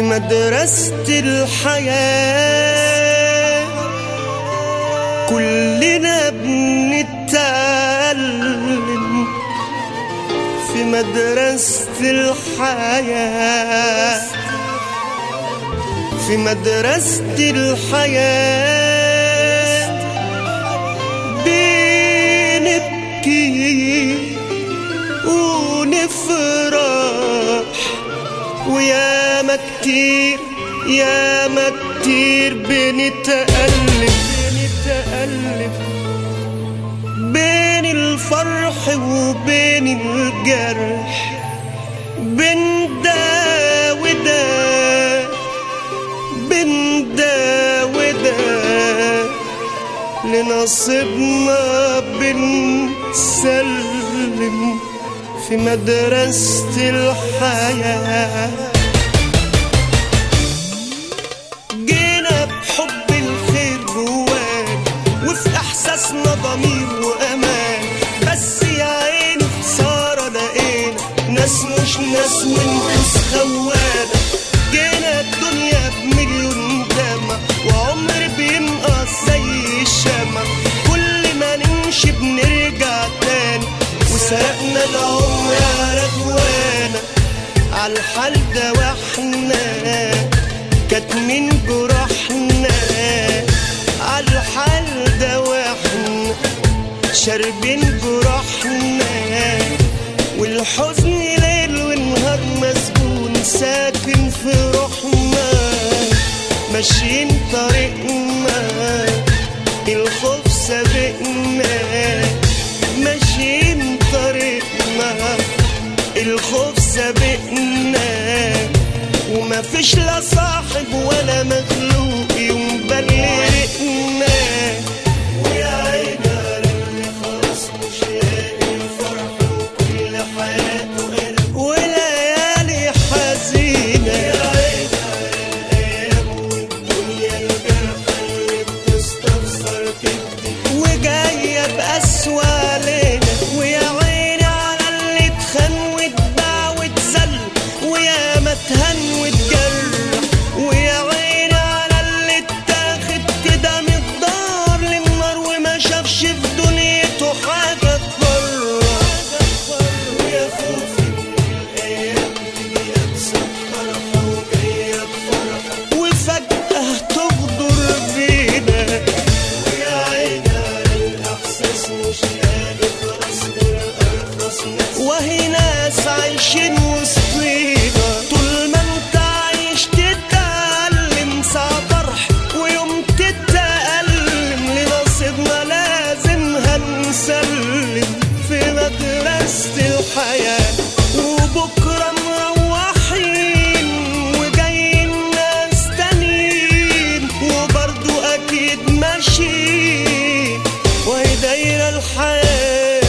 في مدرسة الحياة كلنا بنتعلم في مدرسة الحياة في مدرسة الحياة بنبكي ونفرح وياما كتير ياما كتير بنتألف بنتألف بين الفرح وبين الجرح بين ده وده بين ده وده لنصيبنا بنسلم في مدرسة الحياة جينا بحب الخير جوانا وفي احساسنا ضمير وامان بس يا عيني خساره لقينا ناس مش ناس ونفوس خوانه جينا الدنيا بمليون دمع وعمر بينقص زي الشمع كل ما نمشي بنرجع تاني وسرقنا العمر يا رجوانا عالحال ده واحنا كاتمين جراحنا عالحال ده واحنا شاربين جراحنا والحزن ليل ونهار مسجون ساكن في روحنا ماشيين طريقنا الخوف سابقنا ماشيين طريقنا الخوف سابقنا وما فيش لا صاحب ولا مخلوق يوم بلغنا ويا عيني على اللي خلاص مش لاقي الفرح وكل حياته قلق وليالي حزينة يا عيني على الأيام والدنيا الجرحى اللي بتستخسر تدي وجاية بأسوأ علينا ويا عيني على اللي اتخان واتباع واتذل ويا ما اتهان واتجرح ويا عيني على اللي اتاخد كده من الدار للنار وما شافش في دنيته حاجة تفرح ويا خوفي من الأيام تيجي أنسى فرحة وجاية بفرحة وفجأة تغدر بينا ويا عيني على الإحساس مش لاقي خلاص غير أرخص ناس وهي ناس عايشين وسطينا طول ما انت عايش تتألم ساعة فرح ويوم تتألم لنصيبنا لازم هنسلم في مدرسة الحياة وبكرة مروحين وجايين ناس تانيين وبرضو أكيد ماشيين وهي دايرة الحياة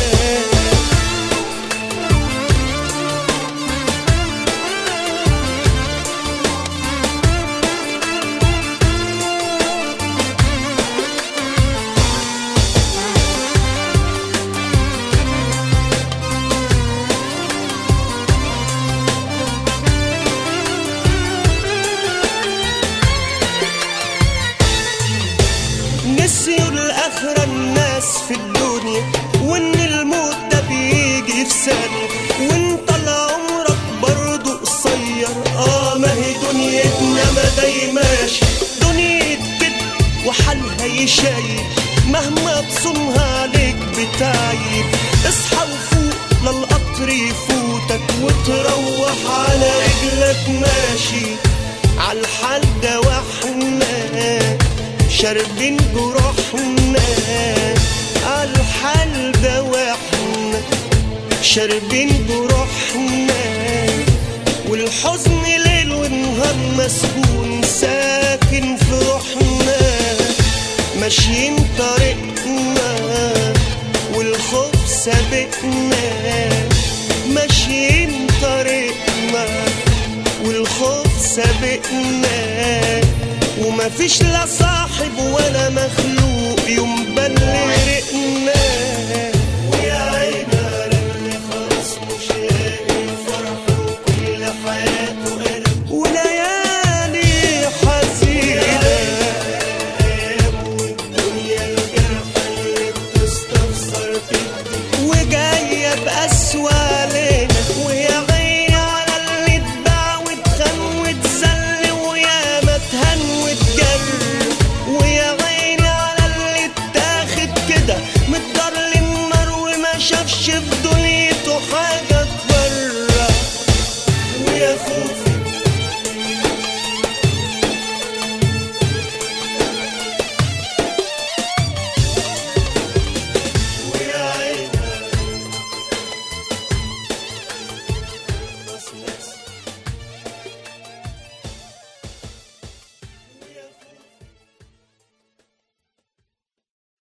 نسيوا الآخرة الناس في الدنيا وإن الموت ده بيجي في ثانية وإنت لعمرك برضه قصير آه ما هي دنيتنا ما دايماش دنيا كده وحالها يشايب مهما تصونها عليك بتعيب اصحى وفوق للقطر يفوتك وتروح على رجلك ماشي عالحال ده واحنا شاربين جروحنا عالحال ده واحنا شاربين جروحنا والحزن ليل ونهار مسكون ساكن في روحنا ماشيين طريقنا والخوف سابقنا ماشيين طريقنا والخوف سابقنا وما فيش لا صاحب ولا مخلوق يوم بلغنا ويا عيني على اللي خلاص مش لاقي الفرح وكل حياته قلق وليالي ولا خوف